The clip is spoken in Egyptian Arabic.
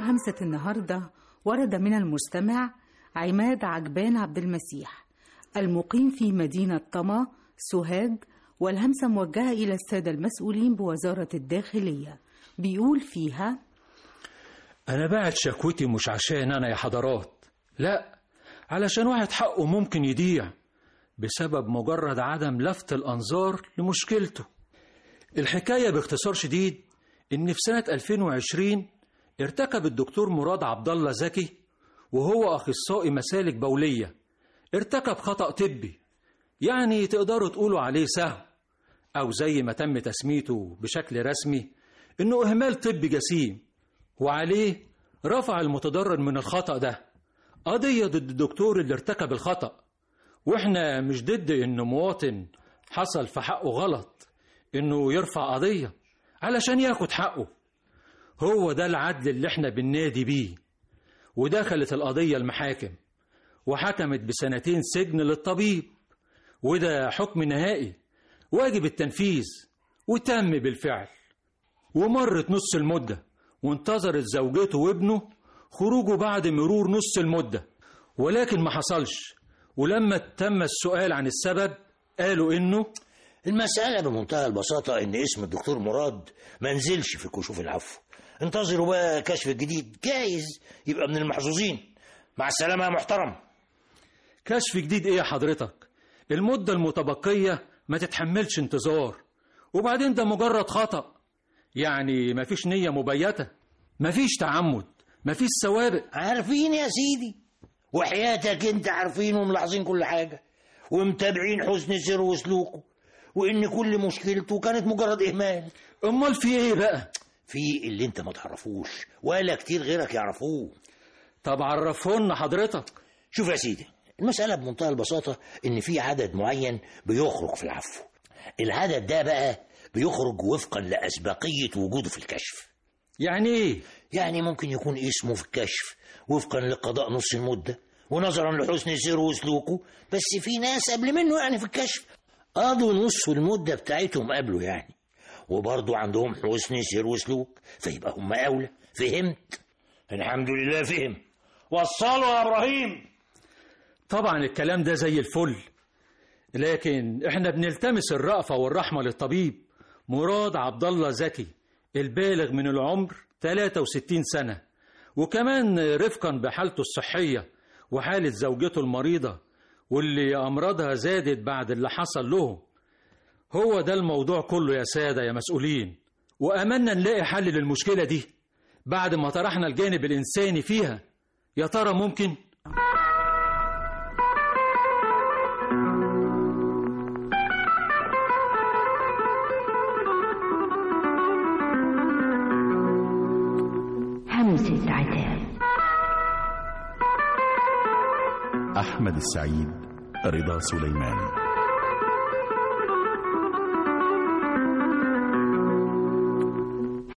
همسة النهاردة ورد من المستمع عماد عجبان عبد المسيح المقيم في مدينة طما سوهاج والهمسة موجهة إلى السادة المسؤولين بوزارة الداخلية بيقول فيها أنا بعت شكوتي مش عشان أنا يا حضرات لا علشان واحد حقه ممكن يضيع بسبب مجرد عدم لفت الأنظار لمشكلته الحكاية باختصار شديد إن في سنة 2020 ارتكب الدكتور مراد عبد الله زكي وهو أخصائي مسالك بولية ارتكب خطأ طبي يعني تقدروا تقولوا عليه سهو أو زي ما تم تسميته بشكل رسمي إنه إهمال طبي جسيم وعليه رفع المتضرر من الخطأ ده قضية ضد الدكتور اللي ارتكب الخطأ وإحنا مش ضد إن مواطن حصل في حقه غلط إنه يرفع قضية علشان ياخد حقه هو ده العدل اللي إحنا بننادي بيه ودخلت القضية المحاكم وحكمت بسنتين سجن للطبيب وده حكم نهائي واجب التنفيذ وتم بالفعل ومرت نص المدة وانتظرت زوجته وابنه خروجه بعد مرور نص المدة ولكن ما حصلش ولما تم السؤال عن السبب قالوا انه المسألة بمنتهى البساطة إن اسم الدكتور مراد ما نزلش في كشوف العفو انتظروا بقى كشف جديد جايز يبقى من المحظوظين مع السلامة يا محترم كشف جديد ايه يا حضرتك المدة المتبقية ما تتحملش انتظار وبعدين ده مجرد خطأ يعني مفيش نية مبيتة مفيش تعمد مفيش سوابق عارفين يا سيدي وحياتك انت عارفين وملاحظين كل حاجة ومتابعين حسن سيره وسلوكه وإن كل مشكلته كانت مجرد إهمال امال في ايه بقى في اللي انت ما تعرفوش ولا كتير غيرك يعرفوه طب عرفهن حضرتك شوف يا سيدي المسألة بمنتهى البساطة إن في عدد معين بيخرج في العفو العدد ده بقى بيخرج وفقا لأسبقية وجوده في الكشف يعني ايه يعني ممكن يكون اسمه في الكشف وفقا لقضاء نص المدة ونظرا لحسن سيره وسلوكه بس في ناس قبل منه يعني في الكشف قضوا نص المدة بتاعتهم قبله يعني وبرضه عندهم حسن سير وسلوك فيبقى هم أولى فهمت الحمد لله فهم وصلوا يا إبراهيم طبعا الكلام ده زي الفل لكن احنا بنلتمس الرأفة والرحمة للطبيب مراد عبد الله زكي البالغ من العمر 63 سنة وكمان رفقا بحالته الصحية وحالة زوجته المريضة واللي أمراضها زادت بعد اللي حصل له هو ده الموضوع كله يا سادة يا مسؤولين وأملنا نلاقي حل للمشكلة دي بعد ما طرحنا الجانب الإنساني فيها يا ترى ممكن؟ همسة عتاب أحمد السعيد رضا سليمان